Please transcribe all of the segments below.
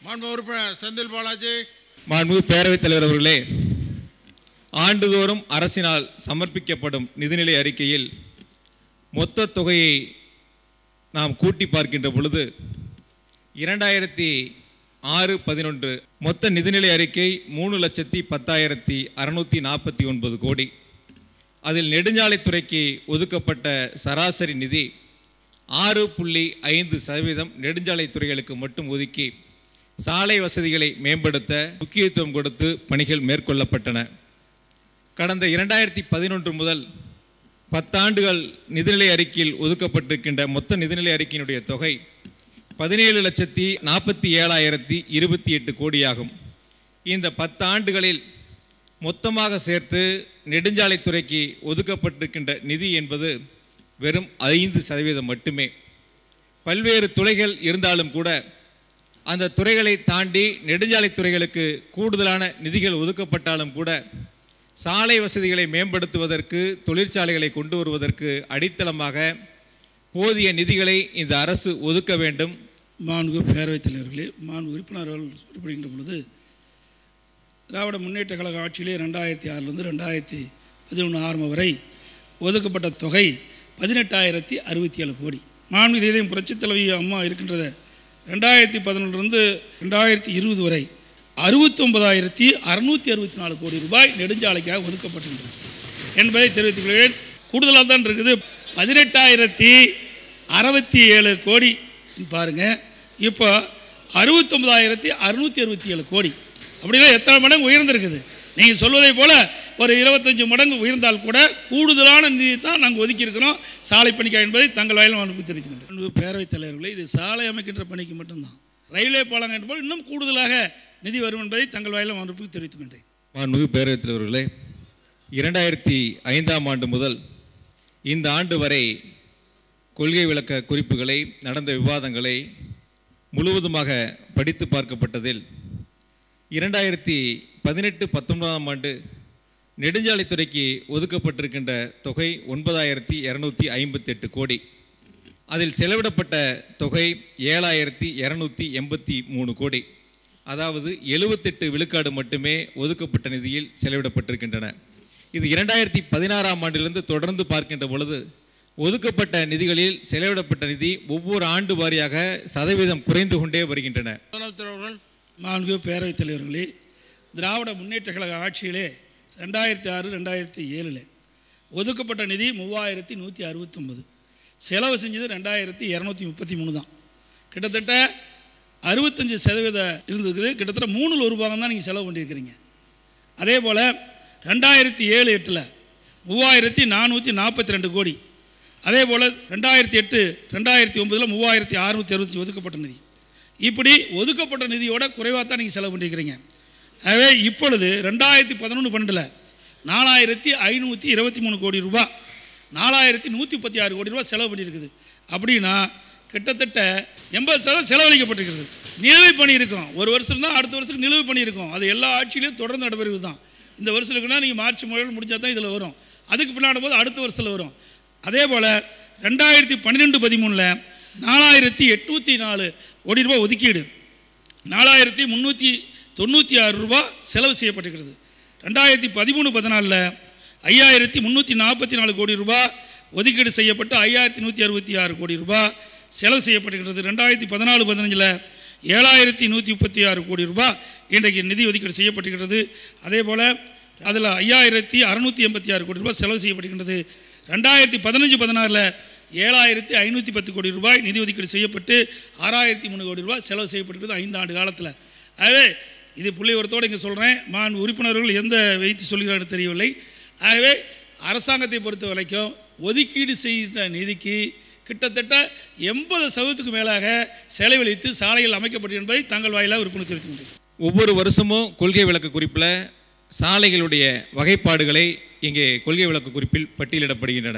மாண்பு உறுப்பினர் செந்தில் பாலாஜி மாண்புமிகு பேரவைத் தலைவர் அவர்களே ஆண்டுதோறும் அரசினால் சமர்ப்பிக்கப்படும் நிதிநிலை அறிக்கையில் மொத்த தொகையை நாம் கூட்டி பார்க்கின்ற பொழுது இரண்டாயிரத்தி ஆறு பதினொன்று மொத்த நிதிநிலை அறிக்கை மூணு லட்சத்தி பத்தாயிரத்தி அறுநூற்றி நாற்பத்தி ஒன்பது கோடி அதில் நெடுஞ்சாலைத்துறைக்கு ஒதுக்கப்பட்ட சராசரி நிதி ஆறு புள்ளி ஐந்து சதவீதம் நெடுஞ்சாலைத்துறைகளுக்கு மட்டும் ஒதுக்கி சாலை வசதிகளை மேம்படுத்த முக்கியத்துவம் கொடுத்து பணிகள் மேற்கொள்ளப்பட்டன கடந்த இரண்டாயிரத்தி பதினொன்று முதல் பத்தாண்டுகள் நிதிநிலை அறிக்கையில் ஒதுக்கப்பட்டிருக்கின்ற மொத்த நிதிநிலை அறிக்கையினுடைய தொகை பதினேழு லட்சத்தி நாற்பத்தி ஏழாயிரத்தி இருபத்தி எட்டு கோடியாகும் இந்த பத்தாண்டுகளில் மொத்தமாக சேர்த்து நெடுஞ்சாலைத்துறைக்கு ஒதுக்கப்பட்டிருக்கின்ற நிதி என்பது வெறும் ஐந்து சதவீதம் மட்டுமே பல்வேறு துறைகள் இருந்தாலும் கூட அந்த துறைகளை தாண்டி நெடுஞ்சாலைத் துறைகளுக்கு கூடுதலான நிதிகள் ஒதுக்கப்பட்டாலும் கூட சாலை வசதிகளை மேம்படுத்துவதற்கு தொழிற்சாலைகளை கொண்டு வருவதற்கு அடித்தளமாக போதிய நிதிகளை இந்த அரசு ஒதுக்க வேண்டும் மாண்பு பேரவைத் தலைவர்களே மாண்பு உறுப்பினர்கள் குறிப்பிடுகின்ற பொழுது திராவிட முன்னேற்ற கழக ஆட்சியிலே ரெண்டாயிரத்தி ஆறிலிருந்து ரெண்டாயிரத்தி பதினொன்று ஆரம்பம் வரை ஒதுக்கப்பட்ட தொகை பதினெட்டாயிரத்தி அறுபத்தி ஏழு கோடி மாண்பு தேதியம் புரட்சித் தலைவி அம்மா இருக்கின்றத ரெண்டாயிரத்தி பதினொன்றிலிருந்து ரெண்டாயிரத்தி இருபது வரை அறுபத்தொன்பதாயிரத்தி அறுநூற்றி அறுபத்தி நாலு கோடி ரூபாய் நெடுஞ்சாலைக்காக ஒதுக்கப்பட்டிருக்கிறது என்பதை தெரிவித்துக் கொள்கிறேன் கூடுதலாக தான் இருக்குது பதினெட்டாயிரத்தி அறுபத்தி ஏழு கோடி பாருங்க இப்போ அறுபத்தொன்பதாயிரத்தி அறுநூற்றி அறுபத்தி ஏழு கோடி அப்படின்னா எத்தனை மடங்கு உயர்ந்திருக்குது நீங்கள் சொல்வதை போல ஒரு இருபத்தஞ்சு மடங்கு உயர்ந்தால் கூட கூடுதலான நிதி தான் நாங்கள் ஒதுக்கியிருக்கிறோம் சாலை பணிக்காக என்பதை தங்கள் வாயிலும் அனுப்பி தெரிவித்துக்கொண்டேன் பேரவைத் தலைவர்களே இது சாலை அமைக்கின்ற பணிக்கு மட்டும்தான் ரயில்வே பாலங்கள் என்பது இன்னும் கூடுதலாக நிதி வரும் என்பதை தங்கள் வாயிலும் அனுப்பி தெரிவித்துக் கொண்டேன் மாண்புமிகு பேரவைத் தலைவர்களே இரண்டாயிரத்தி ஐந்தாம் ஆண்டு முதல் இந்த ஆண்டு வரை கொள்கை விளக்க குறிப்புகளை நடந்த விவாதங்களை முழுவதுமாக படித்து பார்க்கப்பட்டதில் இரண்டாயிரத்தி பதினெட்டு பத்தொன்பதாம் ஆண்டு நெடுஞ்சாலைத்துறைக்கு ஒதுக்கப்பட்டிருக்கின்ற தொகை ஒன்பதாயிரத்தி இரநூத்தி ஐம்பத்தெட்டு கோடி அதில் செலவிடப்பட்ட தொகை ஏழாயிரத்தி இரநூத்தி எண்பத்தி மூணு கோடி அதாவது எழுபத்தெட்டு விழுக்காடு மட்டுமே ஒதுக்கப்பட்ட நிதியில் செலவிடப்பட்டிருக்கின்றன இது இரண்டாயிரத்தி பதினாறாம் ஆண்டிலிருந்து தொடர்ந்து பார்க்கின்ற பொழுது ஒதுக்கப்பட்ட நிதிகளில் செலவிடப்பட்ட நிதி ஒவ்வொரு ஆண்டு வாரியாக சதவீதம் குறைந்து கொண்டே வருகின்றன முதலமைச்சர் அவர்கள் மாண்பு பேரவைத் தலைவர்களே திராவிட முன்னேற்ற கழக ஆட்சியிலே ரெண்டாயிரத்தி ஆறு ரெண்டாயிரத்தி ஏழில் ஒதுக்கப்பட்ட நிதி மூவாயிரத்தி நூற்றி அறுபத்தொம்பது செலவு செஞ்சது ரெண்டாயிரத்தி இரநூத்தி முப்பத்தி மூணு தான் கிட்டத்தட்ட அறுபத்தஞ்சு சதவீத இருந்திருக்குது கிட்டத்தட்ட மூணில் ஒரு பாகம் தான் நீங்கள் செலவு பண்ணியிருக்கிறீங்க அதே போல் ரெண்டாயிரத்தி ஏழு எட்டில் மூவாயிரத்தி நானூற்றி நாற்பத்தி ரெண்டு கோடி அதே போல் ரெண்டாயிரத்தி எட்டு ரெண்டாயிரத்தி ஒம்பதில் மூவாயிரத்தி அறுநூற்றி அறுபத்தி ஒதுக்கப்பட்ட நிதி இப்படி ஒதுக்கப்பட்ட நிதியோட குறைவாக தான் நீங்கள் செலவு பண்ணியிருக்கிறீங்க ஆகவே இப்பொழுது ரெண்டாயிரத்தி பதினொன்று பன்னெண்டில் நாலாயிரத்தி ஐநூற்றி இருபத்தி மூணு கோடி ரூபாய் நாலாயிரத்தி நூற்றி முப்பத்தி ஆறு கோடி ரூபாய் செலவு பண்ணியிருக்குது அப்படின்னா கிட்டத்தட்ட எண்பது சதவீதம் செலவழிக்கப்பட்டிருக்கிறது நிலுவை பணி இருக்கும் ஒரு வருஷம்னா அடுத்த வருஷத்துக்கு நிலுவை பணி இருக்கும் அது எல்லா ஆட்சியிலையும் தொடர்ந்து நடைபெறுவது தான் இந்த வருஷம் இருக்குன்னா நீங்கள் மார்ச் முதல் முடிஞ்சா தான் இதில் வரும் அதுக்கு பின்னாடி போது அடுத்த வருஷத்தில் வரும் அதே போல் ரெண்டாயிரத்தி பன்னிரெண்டு பதிமூணில் நாலாயிரத்தி எட்நூற்றி நாலு கோடி ரூபாய் ஒதுக்கீடு நாலாயிரத்தி முந்நூற்றி தொண்ணூற்றி ஆறு ரூபா செலவு செய்யப்பட்டிருக்கிறது ரெண்டாயிரத்தி பதிமூணு பதினாலில் ஐயாயிரத்தி முந்நூற்றி நாற்பத்தி நாலு கோடி ரூபாய் ஒதுக்கீடு செய்யப்பட்டு ஐயாயிரத்தி நூற்றி அறுபத்தி ஆறு கோடி ரூபாய் செலவு செய்யப்பட்டிருக்கிறது ரெண்டாயிரத்தி பதினாலு பதினஞ்சில் ஏழாயிரத்தி நூற்றி முப்பத்தி ஆறு கோடி ரூபாய் இன்றைக்கு நிதி ஒதுக்கீடு செய்யப்பட்டிருக்கிறது அதே போல் அதில் ஐயாயிரத்தி அறநூற்றி எண்பத்தி ஆறு கோடி ரூபாய் செலவு செய்யப்பட்டிருக்கிறது ரெண்டாயிரத்தி பதினஞ்சு பதினாறில் ஏழாயிரத்தி ஐநூற்றி பத்து கோடி ரூபாய் நிதி ஒதுக்கீடு செய்யப்பட்டு ஆறாயிரத்தி மூணு கோடி ரூபாய் செலவு செய்யப்பட்டிருக்கிறது ஐந்து ஆண்டு காலத்தில் ஆகவே இது புள்ளிவரத்தோடு இங்கே சொல்கிறேன் மான் உறுப்பினர்கள் எந்த வைத்து சொல்கிறார்கள் தெரியவில்லை ஆகவே அரசாங்கத்தை பொறுத்த வரைக்கும் ஒதுக்கீடு செய்த நிதிக்கு கிட்டத்தட்ட எண்பது சதவீதத்துக்கு மேலாக செலவழித்து சாலைகள் அமைக்கப்பட்டு என்பதை தங்கள் வாயிலாக உறுப்பினர் தெரிவித்துக் ஒவ்வொரு வருஷமும் கொள்கை விளக்க குறிப்பில் சாலைகளுடைய வகைப்பாடுகளை இங்கே கொள்கை விளக்க குறிப்பில் பட்டியலிடப்படுகின்றன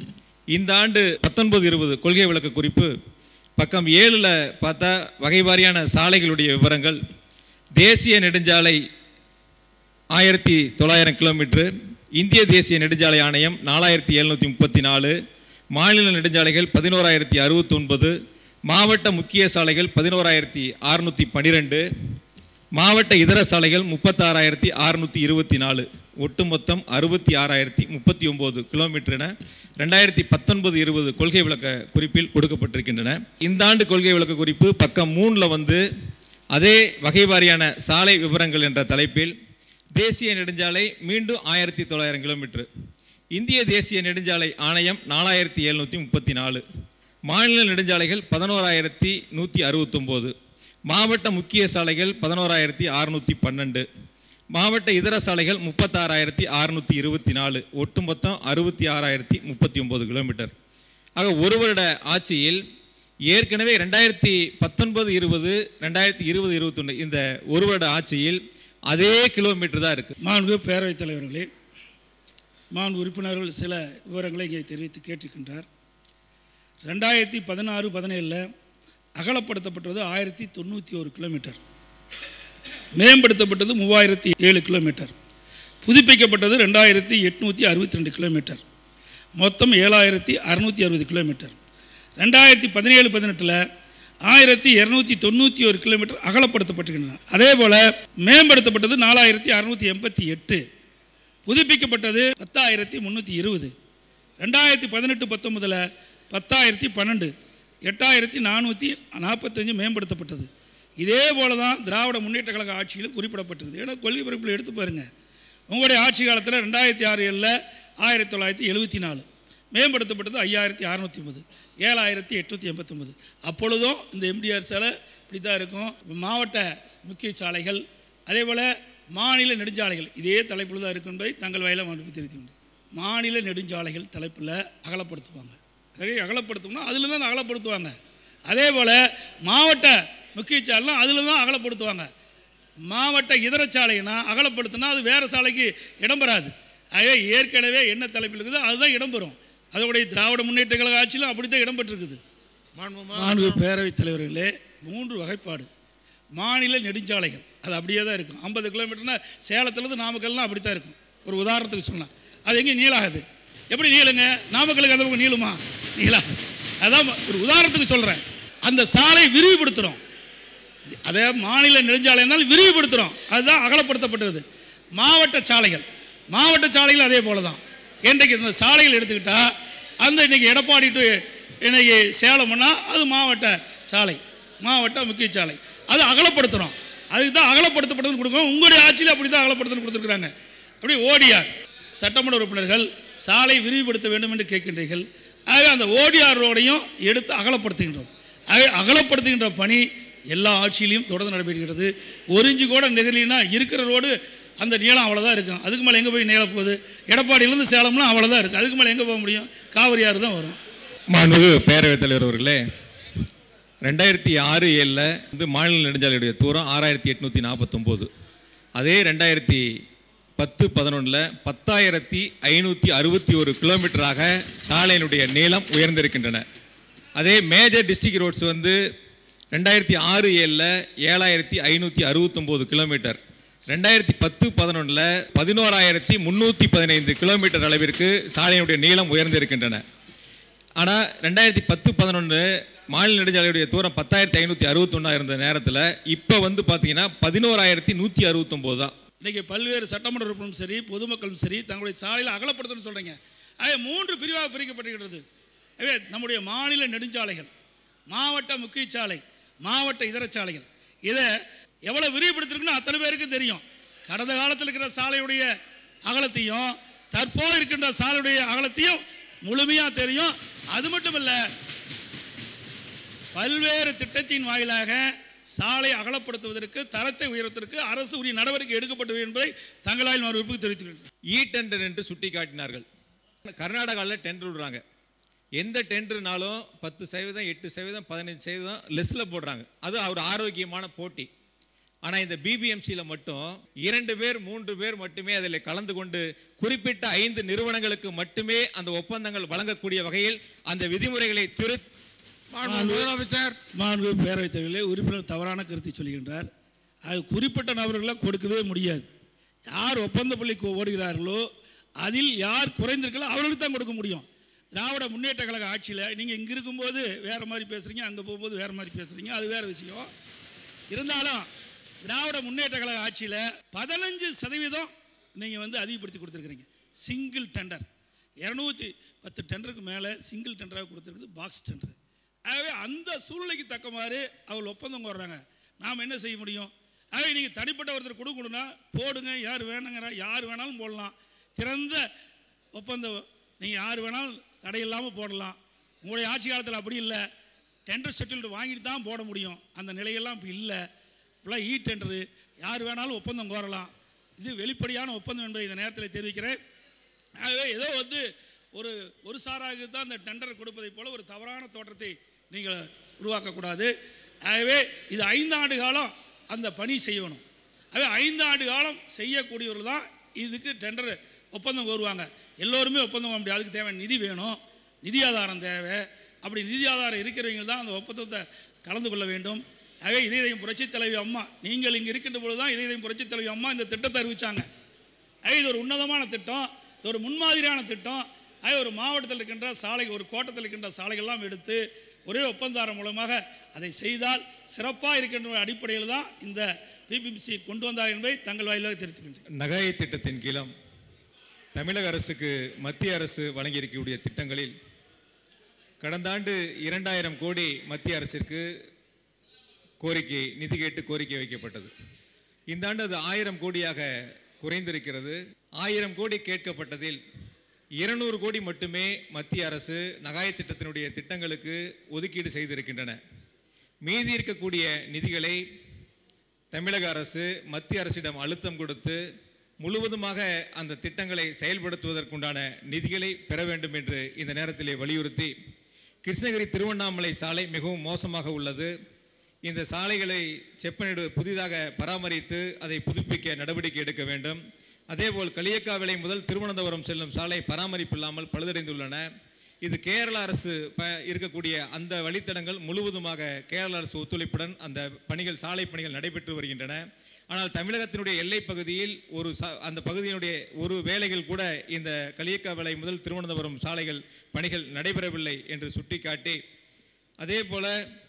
இந்த ஆண்டு பத்தொன்பது இருபது கொள்கை விளக்க குறிப்பு பக்கம் ஏழில் பார்த்தா வகை வாரியான சாலைகளுடைய விவரங்கள் தேசிய நெடுஞ்சாலை ஆயிரத்தி தொள்ளாயிரம் கிலோமீட்டர் இந்திய தேசிய நெடுஞ்சாலை ஆணையம் நாலாயிரத்தி எழுநூற்றி முப்பத்தி நாலு மாநில நெடுஞ்சாலைகள் பதினோராயிரத்தி அறுபத்தொன்பது மாவட்ட முக்கிய சாலைகள் பதினோராயிரத்தி அறுநூற்றி பன்னிரெண்டு மாவட்ட இதர சாலைகள் முப்பத்தாறாயிரத்தி அறுநூற்றி இருபத்தி நாலு ஒட்டுமொத்தம் அறுபத்தி ஆறாயிரத்தி முப்பத்தி ஒம்பது கிலோமீட்டர் என ரெண்டாயிரத்தி பத்தொன்பது இருபது கொள்கை விளக்க குறிப்பில் கொடுக்கப்பட்டிருக்கின்றன இந்த ஆண்டு கொள்கை விளக்க குறிப்பு பக்கம் மூணில் வந்து அதே வகை வாரியான சாலை விவரங்கள் என்ற தலைப்பில் தேசிய நெடுஞ்சாலை மீண்டும் ஆயிரத்தி தொள்ளாயிரம் கிலோமீட்டர் இந்திய தேசிய நெடுஞ்சாலை ஆணையம் நாலாயிரத்தி எழுநூற்றி முப்பத்தி நாலு மாநில நெடுஞ்சாலைகள் பதினோராயிரத்தி நூற்றி அறுபத்தொம்போது மாவட்ட முக்கிய சாலைகள் பதினோராயிரத்தி அறுநூற்றி பன்னெண்டு மாவட்ட இதர சாலைகள் முப்பத்தாறாயிரத்தி அறுநூற்றி இருபத்தி நாலு ஒட்டுமொத்தம் அறுபத்தி ஆறாயிரத்தி முப்பத்தி ஒம்பது கிலோமீட்டர் ஆக ஒரு வருட ஆட்சியில் ஏற்கனவே ரெண்டாயிரத்தி பத்தொன்பது இருபது ரெண்டாயிரத்தி இருபது இருபத்தொன்று இந்த ஒரு வருட ஆட்சியில் அதே கிலோமீட்டர் தான் இருக்குது மாண்பு பேரவைத் தலைவர்களே மாண்பு உறுப்பினர்கள் சில விவரங்களை இங்கே தெரிவித்து கேட்டிருக்கின்றார் ரெண்டாயிரத்தி பதினாறு பதினேழில் அகலப்படுத்தப்பட்டது ஆயிரத்தி தொண்ணூற்றி ஒரு கிலோமீட்டர் மேம்படுத்தப்பட்டது மூவாயிரத்தி ஏழு கிலோமீட்டர் புதுப்பிக்கப்பட்டது ரெண்டாயிரத்தி எட்நூற்றி அறுபத்தி ரெண்டு கிலோமீட்டர் மொத்தம் ஏழாயிரத்தி அறுநூற்றி அறுபது கிலோமீட்டர் ரெண்டாயிரத்தி பதினேழு பதினெட்டில் ஆயிரத்தி இரநூத்தி தொண்ணூற்றி ஒரு கிலோமீட்டர் அகலப்படுத்தப்பட்டிருக்கின்றன அதே போல் மேம்படுத்தப்பட்டது நாலாயிரத்தி அறுநூற்றி எண்பத்தி எட்டு புதுப்பிக்கப்பட்டது பத்தாயிரத்தி முந்நூற்றி இருபது ரெண்டாயிரத்தி பதினெட்டு பத்தொன்பதில் பத்தாயிரத்தி பன்னெண்டு எட்டாயிரத்தி நானூற்றி நாற்பத்தஞ்சு மேம்படுத்தப்பட்டது இதே போல தான் திராவிட முன்னேற்ற கழக ஆட்சியிலும் குறிப்பிடப்பட்டிருக்குது ஏன்னா கொள்கை பிறப்பில் எடுத்து பாருங்கள் உங்களுடைய ஆட்சி காலத்தில் ரெண்டாயிரத்தி ஆறு ஏழில் ஆயிரத்தி தொள்ளாயிரத்தி எழுபத்தி நாலு மேம்படுத்தப்பட்டது ஐயாயிரத்தி அறநூற்றி ஐம்பது ஏழாயிரத்தி எட்நூற்றி எண்பத்தொம்பது அப்பொழுதும் இந்த எம்டிஆர் சாலை இப்படி தான் இருக்கும் மாவட்ட முக்கிய சாலைகள் அதே போல் மாநில நெடுஞ்சாலைகள் இதே தலைப்பில் தான் இருக்கும் என்பதை தங்கள் வயலில் அனுப்பி தெரிவித்துள்ளேன் மாநில நெடுஞ்சாலைகள் தலைப்பில் அகலப்படுத்துவாங்க அதை அகலப்படுத்தணும்னா அதில் தான் அகலப்படுத்துவாங்க அதே போல் மாவட்ட முக்கிய சாலைலாம் அதில் தான் அகலப்படுத்துவாங்க மாவட்ட இதர சாலைனா அகலப்படுத்தினா அது வேறு சாலைக்கு இடம்பெறாது ஆகவே ஏற்கனவே என்ன தலைப்பில் இருக்குதோ அதுதான் இடம்பெறும் அதோடைய திராவிட முன்னேற்ற கழக ஆட்சியிலும் அப்படி தான் இடம்பெற்றிருக்குது மாண்பு பேரவைத் தலைவர்களே மூன்று வகைப்பாடு மாநில நெடுஞ்சாலைகள் அது அப்படியே தான் இருக்கும் ஐம்பது கிலோமீட்டர்னா சேலத்துலேருந்து நாமக்கல்லாம் அப்படி தான் இருக்கும் ஒரு உதாரணத்துக்கு சொன்னால் அது எங்கே நீளாகுது எப்படி நீளுங்க நாமக்கலுக்கு அந்த பக்கம் நீளுமா நீளாது அதான் ஒரு உதாரணத்துக்கு சொல்கிறேன் அந்த சாலை விரிவுபடுத்துகிறோம் அதே மாநில நெடுஞ்சாலை இருந்தாலும் விரிவுபடுத்துகிறோம் அதுதான் அகலப்படுத்தப்பட்டது மாவட்ட சாலைகள் மாவட்ட சாலைகள் அதே போல தான் இன்றைக்கு இந்த சாலைகள் எடுத்துக்கிட்டால் அந்த இன்றைக்கி எடப்பாடி டு இன்னைக்கு சேலம்னா அது மாவட்ட சாலை மாவட்ட முக்கிய சாலை அது அகலப்படுத்துகிறோம் அதுக்கு தான் அகலப்படுத்தப்பட்டதுன்னு கொடுக்கணும் உங்களுடைய ஆட்சியில் அப்படி தான் அகலப்படுத்தணும் கொடுத்துருக்குறாங்க அப்படி ஓடிஆர் சட்டமன்ற உறுப்பினர்கள் சாலை விரிவுபடுத்த வேண்டும் என்று கேட்கின்றீர்கள் ஆக அந்த ஓடிஆர் ரோடையும் எடுத்து அகலப்படுத்துகின்றோம் ஆக அகலப்படுத்துகின்ற பணி எல்லா ஆட்சியிலையும் தொடர்ந்து நடைபெறுகிறது ஒரு இன்ச்சு கூட நெகிழினா இருக்கிற ரோடு அந்த நீளம் அவ்வளோதான் இருக்கும் அதுக்கு மேலே எங்கே போய் நீள போகுது எடப்பாடியிலேருந்து சேலம்லாம் அவ்வளோதான் இருக்குது அதுக்கு மேலே எங்கே போக முடியும் காவிரி ஆறு தான் வரும் மாண்புமிகு பேரவைத் தலைவர் அவர்களே ரெண்டாயிரத்தி ஆறு ஏழில் வந்து மாநில நெடுஞ்சாலையுடைய தூரம் ஆறாயிரத்தி எட்நூற்றி நாற்பத்தொம்போது அதே ரெண்டாயிரத்தி பத்து பதினொன்றில் பத்தாயிரத்தி ஐநூற்றி அறுபத்தி ஒரு கிலோமீட்டராக சாலையினுடைய நீளம் உயர்ந்திருக்கின்றன அதே மேஜர் டிஸ்ட்ரிக்ட் ரோட்ஸ் வந்து ரெண்டாயிரத்தி ஆறு ஏழில் ஏழாயிரத்தி ஐநூற்றி அறுபத்தொம்போது கிலோமீட்டர் ரெண்டாயிரத்தி பத்து பதினொன்றில் பதினோராயிரத்தி முந்நூற்றி பதினைந்து கிலோமீட்டர் அளவிற்கு சாலையினுடைய நீளம் உயர்ந்திருக்கின்றன ஆனால் ரெண்டாயிரத்தி பத்து பதினொன்று மாநில நெடுஞ்சாலையுடைய தூரம் பத்தாயிரத்தி ஐநூற்றி அறுபத்தொன்னா இருந்த நேரத்தில் இப்போ வந்து பார்த்தீங்கன்னா பதினோராயிரத்தி நூற்றி அறுபத்தொம்போது தான் இன்றைக்கி பல்வேறு சட்டமன்ற உறுப்பினரும் சரி பொதுமக்களும் சரி தங்களுடைய சாலையில் அகலப்படுத்தணும்னு சொல்கிறீங்க ஆக மூன்று பிரிவாக பிரிக்கப்பட்டிருக்கிறது எனவே நம்முடைய மாநில நெடுஞ்சாலைகள் மாவட்ட முக்கிய சாலை மாவட்ட இதர சாலைகள் இதை எவ்வளோ விரிவுபடுத்திருக்குன்னு அத்தனை பேருக்கு தெரியும் கடந்த காலத்தில் இருக்கிற சாலையுடைய அகலத்தையும் தற்போது இருக்கின்ற சாலையுடைய அகலத்தையும் முழுமையாக தெரியும் அது மட்டும் இல்லை பல்வேறு திட்டத்தின் வாயிலாக சாலை அகலப்படுத்துவதற்கு தரத்தை உயர்வதற்கு அரசு உரிய நடவடிக்கை எடுக்கப்பட்டது என்பதை தங்களால் மறுப்பு தெரிவித்துள்ளனர் இ டெண்டர் என்று சுட்டி காட்டினார்கள் கர்நாடகாவில் டெண்டர் விடுறாங்க எந்த டெண்டர்னாலும் பத்து சதவீதம் எட்டு சதவீதம் பதினஞ்சு சதவீதம் லெஸ்ஸில் போடுறாங்க அது ஒரு ஆரோக்கியமான போட்டி ஆனால் இந்த பிபிஎம்சியில் மட்டும் இரண்டு பேர் மூன்று பேர் மட்டுமே அதில் கலந்து கொண்டு குறிப்பிட்ட ஐந்து நிறுவனங்களுக்கு மட்டுமே அந்த ஒப்பந்தங்கள் வழங்கக்கூடிய வகையில் அந்த விதிமுறைகளை திரு முதலமைச்சர் மாண்பு பேரவைத் தலைவர்களே உறுப்பினர் தவறான கருத்தை சொல்கின்றார் அது குறிப்பிட்ட நபர்களை கொடுக்கவே முடியாது யார் ஒப்பந்த புள்ளிக்கு ஓடுகிறார்களோ அதில் யார் குறைந்திருக்கலோ அவர்களுக்கு தான் கொடுக்க முடியும் திராவிட முன்னேற்ற கழக ஆட்சியில் நீங்கள் இங்கே இருக்கும்போது வேறு மாதிரி பேசுகிறீங்க அங்கே போகும்போது வேறு மாதிரி பேசுகிறீங்க அது வேறு விஷயம் இருந்தாலும் திராவிட முன்னேற்ற கழக ஆட்சியில் பதினஞ்சு சதவீதம் நீங்கள் வந்து அதிகப்படுத்தி கொடுத்துருக்குறீங்க சிங்கிள் டெண்டர் இரநூத்தி பத்து டெண்டருக்கு மேலே சிங்கிள் டெண்டராக கொடுத்துருக்குது பாக்ஸ் டெண்டர் ஆகவே அந்த சூழ்நிலைக்கு தக்க மாதிரி அவர்கள் ஒப்பந்தம் கோர்றாங்க நாம் என்ன செய்ய முடியும் ஆகவே நீங்கள் தனிப்பட்ட ஒருத்தர் கொடுக்கணும்னா போடுங்க யார் வேணுங்கிற யார் வேணாலும் போடலாம் திறந்த ஒப்பந்தம் நீங்கள் யார் வேணாலும் தடையில்லாமல் போடலாம் உங்களுடைய ஆட்சி காலத்தில் அப்படி இல்லை டெண்டர் செட்டில்டு வாங்கிட்டு தான் போட முடியும் அந்த நிலையெல்லாம் இப்போ இல்லை இப்போலாம் இ டெண்டரு யார் வேணாலும் ஒப்பந்தம் கோரலாம் இது வெளிப்படையான ஒப்பந்தம் என்பதை இந்த நேரத்தில் தெரிவிக்கிறேன் ஆகவே ஏதோ வந்து ஒரு ஒரு சாராக தான் இந்த டெண்டர் கொடுப்பதைப் போல ஒரு தவறான தோற்றத்தை நீங்கள் உருவாக்கக்கூடாது ஆகவே இது ஐந்தாண்டு காலம் அந்த பணி செய்யணும் ஆகவே ஐந்தாண்டு காலம் செய்யக்கூடியவர்கள் தான் இதுக்கு டெண்டர் ஒப்பந்தம் கோருவாங்க எல்லோருமே ஒப்பந்தம் வாங்க முடியாது அதுக்கு தேவையான நிதி வேணும் நிதி ஆதாரம் தேவை அப்படி நிதி ஆதாரம் இருக்கிறவங்க தான் அந்த ஒப்பந்தத்தை கலந்து கொள்ள வேண்டும் ஆகவே இதயம் புரட்சித் தலைவி அம்மா நீங்கள் இங்கே இருக்கின்ற பொழுது தான் இதயம் புரட்சித் தலைவி அம்மா இந்த திட்டத்தை அறிவிச்சாங்க ஆக இது ஒரு உன்னதமான திட்டம் இது ஒரு முன்மாதிரியான திட்டம் ஆக ஒரு மாவட்டத்தில் இருக்கின்ற சாலை ஒரு கோட்டத்தில் இருக்கின்ற சாலைகள்லாம் எடுத்து ஒரே ஒப்பந்தாரம் மூலமாக அதை செய்தால் சிறப்பாக இருக்கின்ற அடிப்படையில் தான் இந்த பிபிஎம்சி கொண்டு வந்தார் என்பதை தங்கள் வாயிலாக தெரிவித்துக்கின்றேன் நகாய் திட்டத்தின் கீழம் தமிழக அரசுக்கு மத்திய அரசு வழங்கியிருக்கக்கூடிய திட்டங்களில் கடந்த ஆண்டு இரண்டாயிரம் கோடி மத்திய அரசிற்கு கோரிக்கை நிதி கேட்டு கோரிக்கை வைக்கப்பட்டது இந்த ஆண்டு அது ஆயிரம் கோடியாக குறைந்திருக்கிறது ஆயிரம் கோடி கேட்கப்பட்டதில் இருநூறு கோடி மட்டுமே மத்திய அரசு நகாய திட்டத்தினுடைய திட்டங்களுக்கு ஒதுக்கீடு செய்திருக்கின்றன மீதி இருக்கக்கூடிய நிதிகளை தமிழக அரசு மத்திய அரசிடம் அழுத்தம் கொடுத்து முழுவதுமாக அந்த திட்டங்களை செயல்படுத்துவதற்குண்டான நிதிகளை பெற வேண்டும் என்று இந்த நேரத்திலே வலியுறுத்தி கிருஷ்ணகிரி திருவண்ணாமலை சாலை மிகவும் மோசமாக உள்ளது இந்த சாலைகளை செப்பனிடு புதிதாக பராமரித்து அதை புதுப்பிக்க நடவடிக்கை எடுக்க வேண்டும் அதேபோல் களியக்காவிளை முதல் திருவனந்தபுரம் செல்லும் சாலை பராமரிப்பு இல்லாமல் பழுதடைந்துள்ளன இது கேரள அரசு ப இருக்கக்கூடிய அந்த வழித்தடங்கள் முழுவதுமாக கேரள அரசு ஒத்துழைப்புடன் அந்த பணிகள் சாலை பணிகள் நடைபெற்று வருகின்றன ஆனால் தமிழகத்தினுடைய எல்லைப் பகுதியில் ஒரு சா அந்த பகுதியினுடைய ஒரு வேலைகள் கூட இந்த களியக்காவிளை முதல் திருவனந்தபுரம் சாலைகள் பணிகள் நடைபெறவில்லை என்று சுட்டிக்காட்டி அதே போல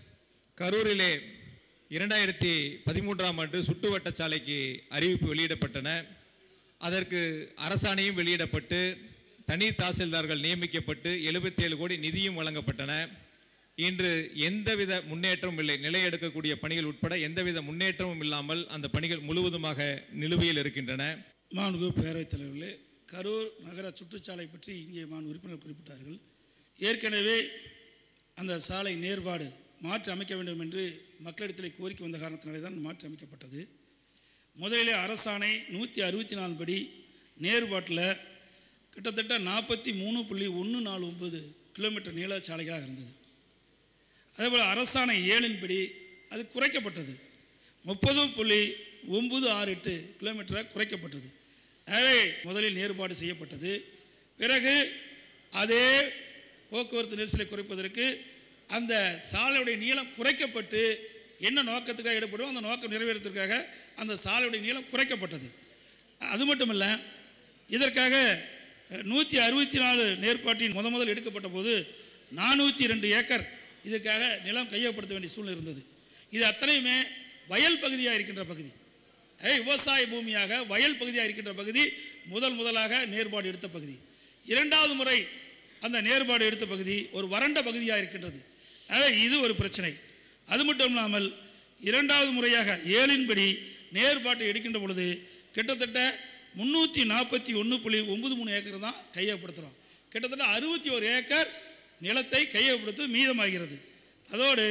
கரூரிலே இரண்டாயிரத்தி பதிமூன்றாம் ஆண்டு சுட்டுவட்ட சாலைக்கு அறிவிப்பு வெளியிடப்பட்டன அதற்கு அரசாணையும் வெளியிடப்பட்டு தனி தாசில்தார்கள் நியமிக்கப்பட்டு 77 கோடி நிதியும் வழங்கப்பட்டன இன்று எந்தவித முன்னேற்றமும் இல்லை நிலை எடுக்கக்கூடிய பணிகள் உட்பட எந்தவித முன்னேற்றமும் இல்லாமல் அந்த பணிகள் முழுவதுமாக நிலுவையில் இருக்கின்றன மாண்பு பேரவைத் தலைவர்களே கரூர் நகர சுற்றுச்சாலை பற்றி இங்கே மான் உறுப்பினர் குறிப்பிட்டார்கள் ஏற்கனவே அந்த சாலை நேர்பாடு மாற்றி அமைக்க வேண்டும் என்று மக்களிடத்தில் கோரிக்கை வந்த காரணத்தினாலே தான் மாற்றி அமைக்கப்பட்டது முதலிலே அரசாணை நூற்றி அறுபத்தி நாலு படி நேர்பாட்டில் கிட்டத்தட்ட நாற்பத்தி மூணு புள்ளி ஒன்று நாலு ஒம்பது கிலோமீட்டர் நீள சாலைகளாக இருந்தது அதேபோல் அரசாணை ஏழின்படி அது குறைக்கப்பட்டது முப்பது புள்ளி ஒம்பது ஆறு எட்டு கிலோமீட்டராக குறைக்கப்பட்டது ஆகவே முதலில் நேர்பாடு செய்யப்பட்டது பிறகு அதே போக்குவரத்து நெரிசலை குறைப்பதற்கு அந்த சாலையுடைய நீளம் குறைக்கப்பட்டு என்ன நோக்கத்துக்காக எடுப்படும் அந்த நோக்கம் நிறைவேறத்திற்காக அந்த சாலையுடைய நீளம் குறைக்கப்பட்டது அது மட்டுமல்ல இதற்காக நூற்றி அறுபத்தி நாலு நேர்பாட்டின் முத முதல் எடுக்கப்பட்ட போது நானூற்றி ரெண்டு ஏக்கர் இதற்காக நிலம் கையப்படுத்த வேண்டிய சூழ்நிலை இருந்தது இது அத்தனையுமே வயல் பகுதியாக இருக்கின்ற பகுதி ஏய், விவசாய பூமியாக வயல் பகுதியாக இருக்கின்ற பகுதி முதல் முதலாக நேர்பாடு எடுத்த பகுதி இரண்டாவது முறை அந்த நேர்பாடு எடுத்த பகுதி ஒரு வறண்ட பகுதியாக இருக்கின்றது ஆக இது ஒரு பிரச்சனை அது மட்டும் இல்லாமல் இரண்டாவது முறையாக ஏழின்படி நேர்பாட்டை எடுக்கின்ற பொழுது கிட்டத்தட்ட முந்நூற்றி நாற்பத்தி ஒன்று புள்ளி ஒன்பது மூணு ஏக்கர் தான் கையகப்படுத்துகிறோம் கிட்டத்தட்ட அறுபத்தி ஒரு ஏக்கர் நிலத்தை கையகப்படுத்த மீதமாகிறது அதோடு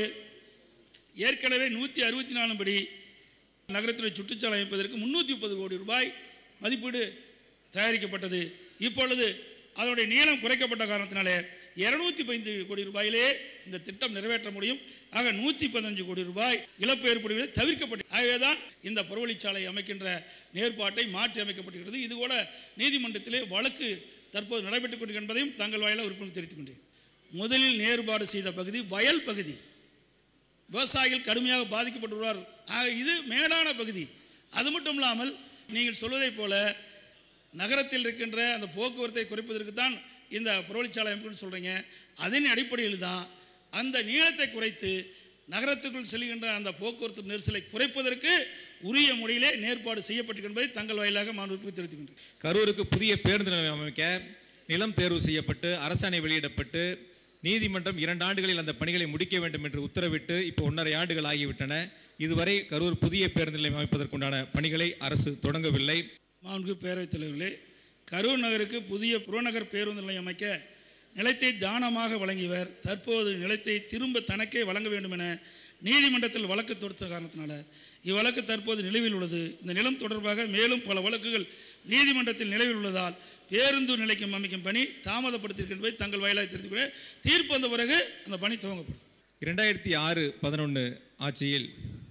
ஏற்கனவே நூற்றி அறுபத்தி நாலு படி நகரத்தில் சுற்றுச்சாலை அமைப்பதற்கு முந்நூற்றி முப்பது கோடி ரூபாய் மதிப்பீடு தயாரிக்கப்பட்டது இப்பொழுது அதனுடைய நீளம் குறைக்கப்பட்ட காரணத்தினாலே இருநூத்தி பதினைந்து கோடி ரூபாயிலே இந்த திட்டம் நிறைவேற்ற முடியும் ஆக நூற்றி பதினஞ்சு கோடி ரூபாய் இழப்பு ஏற்படுவதை தவிர்க்கப்பட்டு ஆகவேதான் இந்த புறவழிச்சாலை அமைக்கின்ற நேர்பாட்டை மாற்றி அமைக்கப்பட்டிருக்கிறது இது கூட நீதிமன்றத்திலே வழக்கு தற்போது நடைபெற்றுக் கொண்டு என்பதையும் தங்கள் வாயிலாக உறுப்பினர் தெரிவித்துக் கொண்டேன் முதலில் நேர்பாடு செய்த பகுதி வயல் பகுதி விவசாயிகள் கடுமையாக பாதிக்கப்பட்டு வருவார்கள் ஆக இது மேடான பகுதி அது மட்டும் இல்லாமல் நீங்கள் சொல்வதைப் போல நகரத்தில் இருக்கின்ற அந்த போக்குவரத்தை குறைப்பதற்கு தான் இந்த புறவழிச்சாலை அமைப்புன்னு சொல்கிறீங்க அதன் அடிப்படையில் தான் அந்த நீளத்தை குறைத்து நகரத்துக்குள் செல்கின்ற அந்த போக்குவரத்து நெரிசலை குறைப்பதற்கு உரிய முறையிலே நேர்பாடு செய்யப்பட்டிருக்கின்றதை தங்கள் வாயிலாக மாண்புக்கு தெரிவித்துக்கின்றேன் கரூருக்கு புதிய பேருந்து நிலையம் அமைக்க நிலம் தேர்வு செய்யப்பட்டு அரசாணை வெளியிடப்பட்டு நீதிமன்றம் இரண்டு ஆண்டுகளில் அந்த பணிகளை முடிக்க வேண்டும் என்று உத்தரவிட்டு இப்போ ஒன்றரை ஆண்டுகள் ஆகிவிட்டன இதுவரை கரூர் புதிய பேருந்து நிலையம் அமைப்பதற்குண்டான பணிகளை அரசு தொடங்கவில்லை மாண்பு பேரவைத் தலைவர்களே கரூர் நகருக்கு புதிய புறநகர் பேருந்து நிலையம் அமைக்க நிலத்தை தானமாக வழங்கியவர் தற்போது நிலத்தை திரும்ப தனக்கே வழங்க வேண்டும் என நீதிமன்றத்தில் வழக்கு தொடுத்த காரணத்தினால இவ்வழக்கு தற்போது நிலுவையில் உள்ளது இந்த நிலம் தொடர்பாக மேலும் பல வழக்குகள் நீதிமன்றத்தில் நிலுவையில் உள்ளதால் பேருந்து நிலையம் அமைக்கும் பணி தாமதப்படுத்தியிருக்கின்றதை தங்கள் வாயிலாக தெரிவித்துக் கொள்ள தீர்ப்பு வந்த பிறகு அந்த பணி துவங்கப்படும் இரண்டாயிரத்தி ஆறு பதினொன்று ஆட்சியில்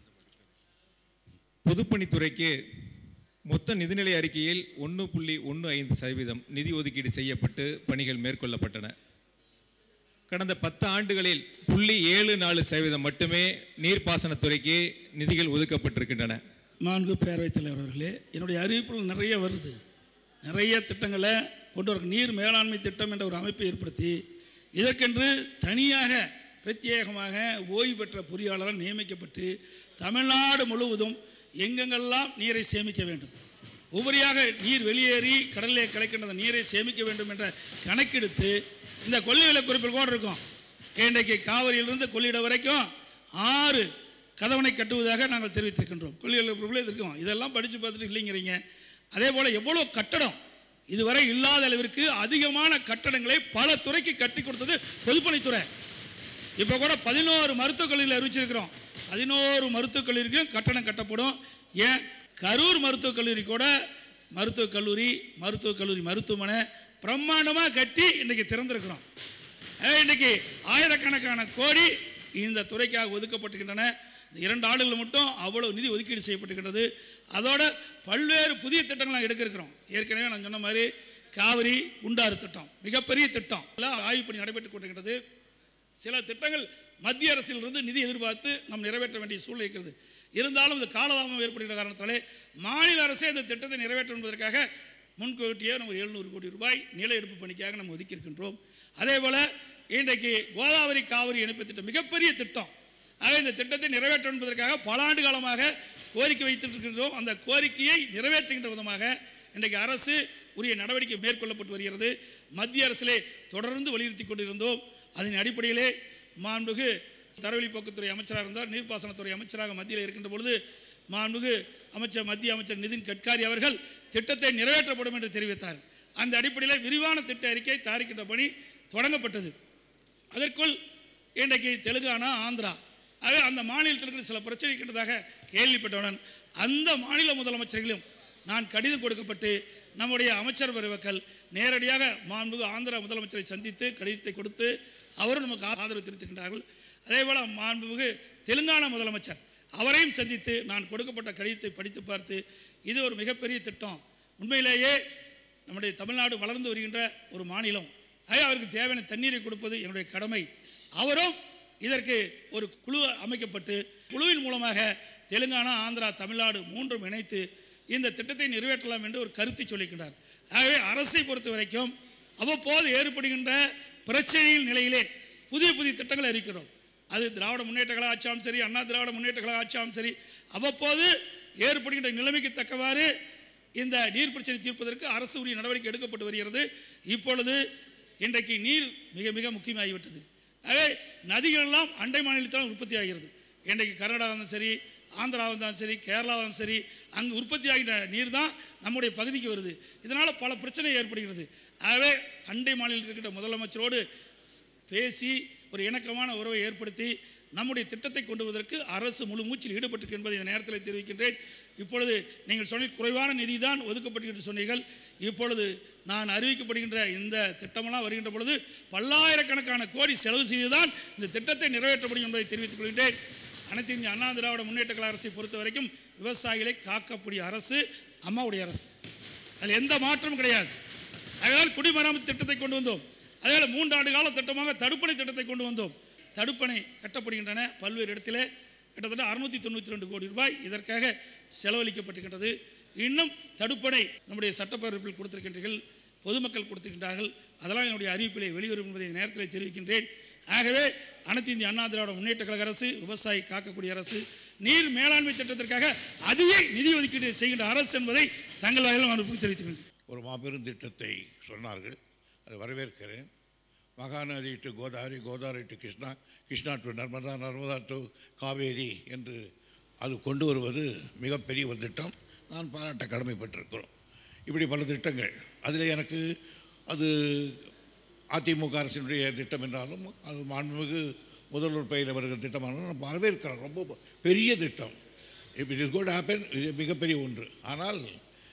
பொதுப்பணித்துறைக்கு மொத்த நிதிநிலை அறிக்கையில் ஒன்று புள்ளி ஒன்று ஐந்து சதவீதம் நிதி ஒதுக்கீடு செய்யப்பட்டு பணிகள் மேற்கொள்ளப்பட்டன கடந்த பத்து ஆண்டுகளில் புள்ளி ஏழு நாலு சதவீதம் மட்டுமே நீர்ப்பாசனத்துறைக்கு நிதிகள் ஒதுக்கப்பட்டிருக்கின்றன நான்கு பேரவைத் தலைவர் அவர்களே என்னுடைய அறிவிப்புகள் நிறைய வருது நிறைய திட்டங்களை கொண்டு வர நீர் மேலாண்மை திட்டம் என்ற ஒரு அமைப்பை ஏற்படுத்தி இதற்கென்று தனியாக பிரத்யேகமாக ஓய்வு பெற்ற பொறியாளரால் நியமிக்கப்பட்டு தமிழ்நாடு முழுவதும் எங்கெங்கெல்லாம் நீரை சேமிக்க வேண்டும் உபரியாக நீர் வெளியேறி கடலிலே கலைக்கின்ற அந்த நீரை சேமிக்க வேண்டும் என்ற கணக்கெடுத்து இந்த கொள்ளிட குறிப்பில் கூட இருக்கும் இன்றைக்கு காவிரியிலிருந்து கொள்ளிடம் வரைக்கும் ஆறு கதவணை கட்டுவதாக நாங்கள் தெரிவித்திருக்கின்றோம் கொள்கைகள் பொருளே இருக்கோம் இதெல்லாம் படித்து பார்த்துட்டு இல்லைங்கிறீங்க அதே போல் எவ்வளோ கட்டடம் இதுவரை இல்லாத அளவிற்கு அதிகமான கட்டடங்களை பல துறைக்கு கட்டி கொடுத்தது பொதுப்பணித்துறை இப்போ கூட பதினோரு மருத்துவக் கல்லூரியில் அறிவிச்சிருக்கிறோம் பதினோரு மருத்துவக் கல்லூரிக்கும் கட்டணம் கட்டப்படும் ஏன் கரூர் மருத்துவக் கல்லூரி கூட மருத்துவக் கல்லூரி மருத்துவக் கல்லூரி மருத்துவமனை பிரம்மாண்டமாக கட்டி இன்றைக்கி திறந்திருக்கிறோம் அஹ் இன்னைக்கு ஆயிரக்கணக்கான கோடி இந்த துறைக்காக ஒதுக்கப்பட்டிருக்கின்றன இந்த இரண்டு ஆண்டுகள் மட்டும் அவ்வளவு நிதி ஒதுக்கீடு செய்யப்பட்டிருக்கின்றது அதோட பல்வேறு புதிய திட்டங்கள் நாங்கள் எடுக்க இருக்கிறோம் ஏற்கனவே நான் சொன்ன மாதிரி காவிரி குண்டாறு திட்டம் மிகப்பெரிய திட்டம் எல்லாம் ஆய்வு பணி நடைபெற்றுக் கொண்டிருக்கிறது சில திட்டங்கள் மத்திய அரசிலிருந்து நிதி எதிர்பார்த்து நாம் நிறைவேற்ற வேண்டிய சூழ்நிலை இருக்கிறது இருந்தாலும் இந்த காலதாமம் ஏற்படுகிற காரணத்தாலே மாநில அரசே இந்த திட்டத்தை நிறைவேற்றும் என்பதற்காக முன்கூட்டியே நம்ம எழுநூறு கோடி ரூபாய் நில எடுப்பு பணிக்காக நம்ம ஒதுக்கி இருக்கின்றோம் அதே போல் இன்றைக்கு கோதாவரி காவிரி இணைப்பு திட்டம் மிகப்பெரிய திட்டம் ஆக இந்த திட்டத்தை நிறைவேற்ற என்பதற்காக பல ஆண்டு காலமாக கோரிக்கை வைத்துட்டு இருக்கின்றோம் அந்த கோரிக்கையை நிறைவேற்றுகின்ற விதமாக இன்றைக்கு அரசு உரிய நடவடிக்கை மேற்கொள்ளப்பட்டு வருகிறது மத்திய அரசிலே தொடர்ந்து வலியுறுத்தி கொண்டிருந்தோம் அதன் அடிப்படையிலே மாண்புகு தரவழி போக்குத்துறை அமைச்சராக இருந்தார் நீர்ப்பாசனத்துறை அமைச்சராக மத்தியில் இருக்கின்ற பொழுது மாண்புகு அமைச்சர் மத்திய அமைச்சர் நிதின் கட்காரி அவர்கள் திட்டத்தை நிறைவேற்றப்படும் என்று தெரிவித்தார் அந்த அடிப்படையில் விரிவான திட்ட அறிக்கை தயாரிக்கின்ற பணி தொடங்கப்பட்டது அதற்குள் இன்றைக்கு தெலுங்கானா ஆந்திரா ஆக அந்த மாநிலத்திற்கு சில பிரச்சனை இருக்கின்றதாக கேள்விப்பட்டவுடன் அந்த மாநில முதலமைச்சர்களும் நான் கடிதம் கொடுக்கப்பட்டு நம்முடைய அமைச்சர் பெருமக்கள் நேரடியாக மாண்புகு ஆந்திரா முதலமைச்சரை சந்தித்து கடிதத்தை கொடுத்து அவரும் நமக்கு ஆதரவு தெரிவித்திருக்கின்றார்கள் அதே போல் மாண்புமிகு தெலுங்கானா முதலமைச்சர் அவரையும் சந்தித்து நான் கொடுக்கப்பட்ட கடிதத்தை படித்து பார்த்து இது ஒரு மிகப்பெரிய திட்டம் உண்மையிலேயே நம்முடைய தமிழ்நாடு வளர்ந்து வருகின்ற ஒரு மாநிலம் ஆக அவருக்கு தேவையான தண்ணீரை கொடுப்பது என்னுடைய கடமை அவரும் இதற்கு ஒரு குழு அமைக்கப்பட்டு குழுவின் மூலமாக தெலுங்கானா ஆந்திரா தமிழ்நாடு மூன்றும் இணைத்து இந்த திட்டத்தை நிறைவேற்றலாம் என்று ஒரு கருத்தை சொல்லிக்கின்றார் ஆகவே அரசை பொறுத்த வரைக்கும் அவ்வப்போது ஏற்படுகின்ற பிரச்சனையின் நிலையிலே புதிய புதிய திட்டங்களை அறிவிக்கிறோம் அது திராவிட முன்னேற்ற கழக ஆட்சியாலும் சரி அண்ணா திராவிட முன்னேற்ற கழக ஆட்சியாலும் சரி அவ்வப்போது ஏற்படுகின்ற நிலைமைக்கு தக்கவாறு இந்த நீர் பிரச்சனை தீர்ப்பதற்கு அரசு உரிய நடவடிக்கை எடுக்கப்பட்டு வருகிறது இப்பொழுது இன்றைக்கு நீர் மிக மிக முக்கியமாகிவிட்டது ஆகவே நதிகள் எல்லாம் அண்டை மாநிலத்தால் உற்பத்தி ஆகிறது இன்றைக்கு கர்நாடகா இருந்தாலும் சரி ஆந்திராவாக இருந்தாலும் சரி கேரளாவாக இருந்தாலும் சரி அங்கு உற்பத்தி ஆகின்ற நீர் தான் நம்முடைய பகுதிக்கு வருது இதனால் பல பிரச்சனை ஏற்படுகிறது ஆகவே அண்டை மாநிலத்தில் இருக்கின்ற முதலமைச்சரோடு பேசி ஒரு இணக்கமான உறவை ஏற்படுத்தி நம்முடைய திட்டத்தை கொண்டு வருவதற்கு அரசு முழு மூச்சில் ஈடுபட்டிருக்கு என்பதை இந்த நேரத்தில் தெரிவிக்கின்றேன் இப்பொழுது நீங்கள் சொன்ன குறைவான நிதி தான் ஒதுக்கப்பட்டிருக்கின்ற சொன்னீர்கள் இப்பொழுது நான் அறிவிக்கப்படுகின்ற இந்த திட்டமெல்லாம் வருகின்ற பொழுது பல்லாயிரக்கணக்கான கோடி செலவு செய்துதான் இந்த திட்டத்தை நிறைவேற்ற முடியும் என்பதை தெரிவித்துக் கொள்கின்றேன் அனைத்து இந்திய அண்ணா திராவிட முன்னேற்ற கழக அரசை பொறுத்த வரைக்கும் விவசாயிகளை காக்கக்கூடிய அரசு அம்மாவுடைய அரசு அதில் எந்த மாற்றமும் கிடையாது அதனால் குடிமராமத்து திட்டத்தை கொண்டு வந்தோம் அதனால் மூன்றாண்டு கால திட்டமாக தடுப்பணை திட்டத்தை கொண்டு வந்தோம் தடுப்பணை கட்டப்படுகின்றன பல்வேறு இடத்திலே கிட்டத்தட்ட அறுநூற்றி தொண்ணூற்றி ரெண்டு கோடி ரூபாய் இதற்காக செலவழிக்கப்பட்டிருக்கின்றது இன்னும் தடுப்பணை நம்முடைய சட்டப்பேரவையில் கொடுத்திருக்கின்றீர்கள் பொதுமக்கள் கொடுத்திருக்கின்றார்கள் அதெல்லாம் என்னுடைய அறிவிப்பிலே வெளிவரும் என்பதை இந்த நேரத்தில் தெரிவிக்கின்றேன் ஆகவே அனைத்து இந்திய அண்ணா திராவிட முன்னேற்ற கழக அரசு விவசாயி காக்கக்கூடிய அரசு நீர் மேலாண்மை திட்டத்திற்காக அதிக நிதி ஒதுக்கீடு செய்கின்ற அரசு என்பதை தங்கள் வகையில் நான் தெரிவித்துக் ஒரு மாபெரும் திட்டத்தை சொன்னார்கள் அதை வரவேற்கிறேன் Mahanadi to Godavari Godavari to Krishna Krishna to Narmada Narmada to Kaveri என்று அது கொண்டு வருவது மிகப்பெரிய ஒரு திட்டம் நான் பாராட்ட கடமைப்பட்டிருக்கிறோம் இப்படி பல திட்டங்கள் அதில் எனக்கு அது அதிமுக அரசினுடைய திட்டம் என்றாலும் அது மாண்புமிகு முதல்வர் பெயரில் வருகிற திட்டமானாலும் நான் வரவேற்கிறேன் ரொம்ப பெரிய திட்டம் இப்போ இட் இஸ் கோட் ஹேப்பன் இது மிகப்பெரிய ஒன்று ஆனால்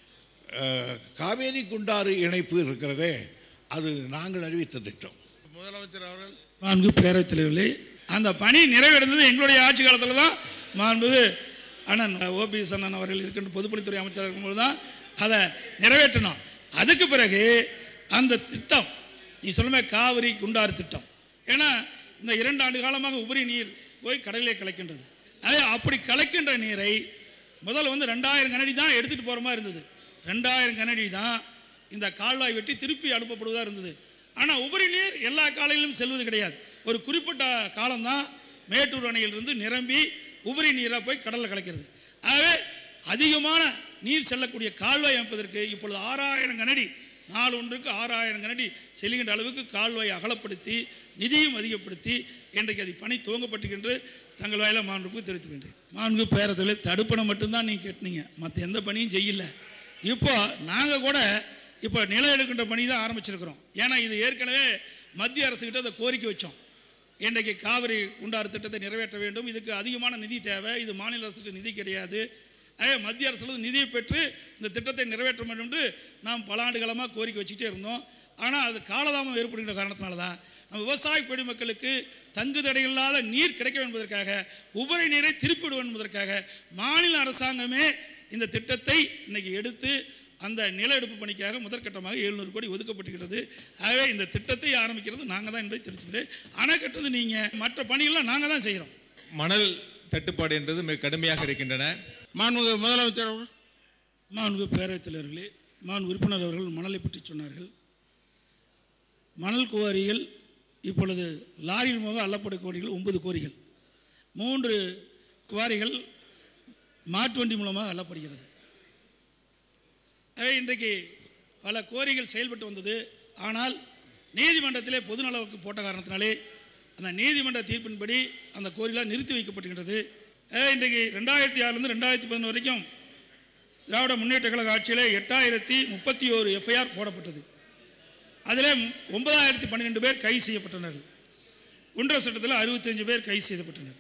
அஹ், காவேரி குண்டாறு இணைப்பு இருக்கிறதே அது நாங்கள் அறிவித்த திட்டம் முதலமைச்சர் அவர்கள் மாண்பு பேரவைத் தலைவர்களே அந்த பணி நிறைவடைந்தது எங்களுடைய ஆட்சி காலத்தில் தான் மாண்புது அண்ணன் ஓபிஎஸ் அண்ணன் அவர்கள் இருக்கின்ற பொதுப்பணித்துறை அமைச்சராக இருக்கும்போது தான் அதை நிறைவேற்றணும் அதுக்கு பிறகு அந்த திட்டம் நீ சொல்லுமே காவிரி குண்டாறு திட்டம் ஏன்னா இந்த இரண்டு ஆண்டு காலமாக உபரி நீர் போய் கடலிலே கலக்கின்றது அது அப்படி கலக்கின்ற நீரை முதல்ல வந்து ரெண்டாயிரம் கனடி தான் எடுத்துகிட்டு போகிற மாதிரி இருந்தது ரெண்டாயிரம் கனடி தான் இந்த கால்வாய் வெட்டி திருப்பி அனுப்பப்படுவதாக இருந்தது ஆனால் உபரி நீர் எல்லா காலையிலும் செல்வது கிடையாது ஒரு குறிப்பிட்ட காலம்தான் மேட்டூர் அணையிலிருந்து நிரம்பி உபரி நீராக போய் கடலில் கலக்கிறது ஆகவே அதிகமான நீர் செல்லக்கூடிய கால்வாய் அமைப்பதற்கு இப்பொழுது ஆறாயிரம் கனடி நாள் ஒன்றுக்கு ஆறாயிரம் கனடி செல்கின்ற அளவுக்கு கால்வாய் அகலப்படுத்தி நிதியும் அதிகப்படுத்தி இன்றைக்கு அது பணி துவங்கப்பட்டுகின்ற தங்கள் வாயில மாண்புக்கு தெரிவித்துக்கின்றேன் மாண்பு பேரத்தில் தடுப்பணை மட்டும்தான் நீங்கள் கேட்டீங்க மற்ற எந்த பணியும் செய்யல இப்போ நாங்கள் கூட இப்போ நிலம் எடுக்கின்ற பணி தான் ஆரம்பிச்சிருக்கிறோம் ஏன்னா இது ஏற்கனவே மத்திய அரசுக்கிட்ட அதை கோரிக்கை வச்சோம் இன்றைக்கு காவிரி குண்டாறு திட்டத்தை நிறைவேற்ற வேண்டும் இதுக்கு அதிகமான நிதி தேவை இது மாநில அரசுக்கு நிதி கிடையாது அதே மத்திய அரசு நிதியை பெற்று இந்த திட்டத்தை நிறைவேற்ற வேண்டும் என்று நாம் பல ஆண்டு காலமாக கோரிக்கை வச்சுட்டே இருந்தோம் ஆனால் அது காலதாமம் ஏற்படுகின்ற காரணத்தினால தான் நம்ம விவசாய பெருமக்களுக்கு தங்கு தடையில்லாத நீர் கிடைக்க வேண்டும் என்பதற்காக உபரி நீரை திருப்பி விடுவோம் என்பதற்காக மாநில அரசாங்கமே இந்த திட்டத்தை இன்னைக்கு எடுத்து அந்த நில எடுப்பு பணிக்காக முதற்கட்டமாக எழுநூறு கோடி ஒதுக்கப்பட்டுகிறது ஆகவே இந்த திட்டத்தை ஆரம்பிக்கிறது நாங்கள் தான் என்பதை தெரிவிச்சுக்கிறேன் அணை கட்டுறது நீங்கள் மற்ற பணிகள்லாம் நாங்கள் தான் செய்கிறோம் மணல் தட்டுப்பாடு என்பது மிக கடுமையாக இருக்கின்றன மாண்புமிகு முதலமைச்சர் அவர்கள் மாண்பு பேரவைத் தலைவர்களே மாண்பு உறுப்பினர் அவர்கள் மணலை பற்றி சொன்னார்கள் மணல் குவாரிகள் இப்பொழுது லாரியில் மூலம் அள்ளப்படும் கோரிகள் ஒன்பது கோரிகள் மூன்று குவாரிகள் மாட்டு வண்டி மூலமாக அள்ளப்படுகிறது ஆகவே இன்றைக்கு பல கோரிகள் செயல்பட்டு வந்தது ஆனால் நீதிமன்றத்திலே பொதுநலவுக்கு போட்ட காரணத்தினாலே அந்த நீதிமன்ற தீர்ப்பின்படி அந்த கோரிலாம் நிறுத்தி வைக்கப்படுகின்றது ஆகவே இன்றைக்கு ரெண்டாயிரத்தி ஆறுலேருந்து ரெண்டாயிரத்தி பதினொன்று வரைக்கும் திராவிட முன்னேற்ற கழக ஆட்சியிலே எட்டாயிரத்தி முப்பத்தி ஓரு எஃப்ஐஆர் போடப்பட்டது அதில் ஒன்பதாயிரத்தி பன்னிரெண்டு பேர் கைது செய்யப்பட்டனர் குன்ற சட்டத்தில் அறுபத்தஞ்சு பேர் கைது செய்யப்பட்டனர்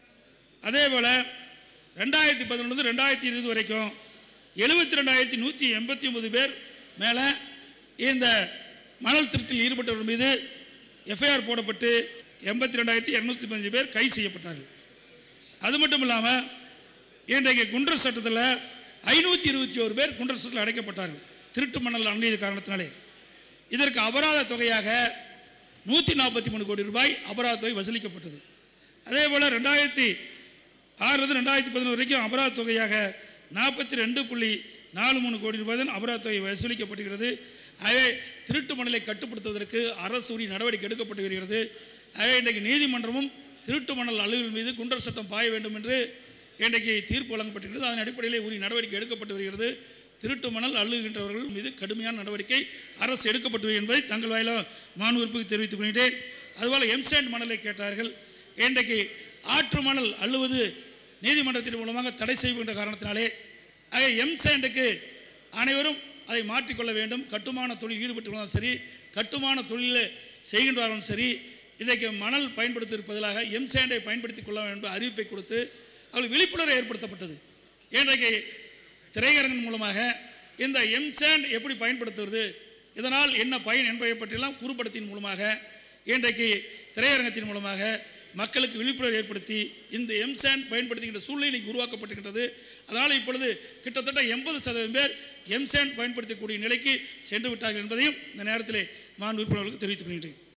அதே போல் ரெண்டாயிரத்தி பதினொன்று ரெண்டாயிரத்தி இருபது வரைக்கும் எழுபத்தி ரெண்டாயிரத்தி நூற்றி எண்பத்தி ஒன்பது பேர் மேலே இந்த மணல் திருட்டில் ஈடுபட்டவர் மீது எஃப்ஐஆர் போடப்பட்டு எண்பத்தி ரெண்டாயிரத்தி இரநூத்தி பதினஞ்சு பேர் கைது செய்யப்பட்டார்கள் அது மட்டும் இல்லாமல் இன்றைக்கு குன்ற சட்டத்தில் ஐநூற்றி இருபத்தி ஒரு பேர் குன்ற சட்டத்தில் அடைக்கப்பட்டார்கள் திருட்டு மணல் அண்டியது காரணத்தினாலே இதற்கு அபராத தொகையாக நூற்றி நாற்பத்தி மூணு கோடி ரூபாய் அபராத தொகை வசூலிக்கப்பட்டது அதே போல் ரெண்டாயிரத்தி ஆறுலேருந்து ரெண்டாயிரத்தி பதினோரு வரைக்கும் அபராத தொகையாக நாற்பத்தி ரெண்டு புள்ளி நாலு மூணு கோடி ரூபாய் தான் அபராத தொகை வசூலிக்கப்படுகிறது ஆகவே திருட்டு மணலை கட்டுப்படுத்துவதற்கு அரசு உரிய நடவடிக்கை எடுக்கப்பட்டு வருகிறது ஆகவே இன்றைக்கு நீதிமன்றமும் திருட்டு மணல் அலுவல் மீது குண்டர் சட்டம் பாய வேண்டும் என்று இன்றைக்கு தீர்ப்பு வழங்கப்பட்டிருக்கிறது அதன் அடிப்படையிலே உரிய நடவடிக்கை எடுக்கப்பட்டு வருகிறது திருட்டு மணல் அள்ளுகின்றவர்கள் மீது கடுமையான நடவடிக்கை அரசு எடுக்கப்பட்டு வருகிறது என்பதை தங்கள் வாயில மாணவர்களுக்கு தெரிவித்துக் கொள்கிறேன் அதுபோல் எம்சாண்ட் மணலை கேட்டார்கள் இன்றைக்கு ஆற்று மணல் அள்ளுவது நீதிமன்றத்தின் மூலமாக தடை செய்கின்ற காரணத்தினாலே ஆக எம்சாண்டுக்கு அனைவரும் அதை மாற்றிக்கொள்ள வேண்டும் கட்டுமான தொழில் ஈடுபட்டுள்ளதும் சரி கட்டுமான தொழிலில் செய்கின்றவர்களும் சரி இன்றைக்கு மணல் பயன்படுத்துவதற்கு பதிலாக எம்சாண்டை பயன்படுத்திக் கொள்ள வேண்டும் என்ற அறிவிப்பை கொடுத்து அவர்கள் விழிப்புணர்வு ஏற்படுத்தப்பட்டது இன்றைக்கு திரையரங்கின் மூலமாக இந்த எம்சாண்ட் எப்படி பயன்படுத்துவது இதனால் என்ன பயன் என்பதை பற்றியெல்லாம் குறும்படத்தின் மூலமாக இன்றைக்கு திரையரங்கத்தின் மூலமாக மக்களுக்கு விழிப்புணர்வு ஏற்படுத்தி இந்த எம்சாண்ட் பயன்படுத்துகின்ற சூழ்நிலை இன்னைக்கு உருவாக்கப்பட்டிருக்கிறது அதனால் இப்பொழுது கிட்டத்தட்ட எண்பது சதவீதம் பேர் எம்சாண்ட் பயன்படுத்தக்கூடிய நிலைக்கு சென்று விட்டார்கள் என்பதையும் இந்த நேரத்தில் மாண் உறுப்பினர்களுக்கு தெரிவித்துக் கொள்கிறேன்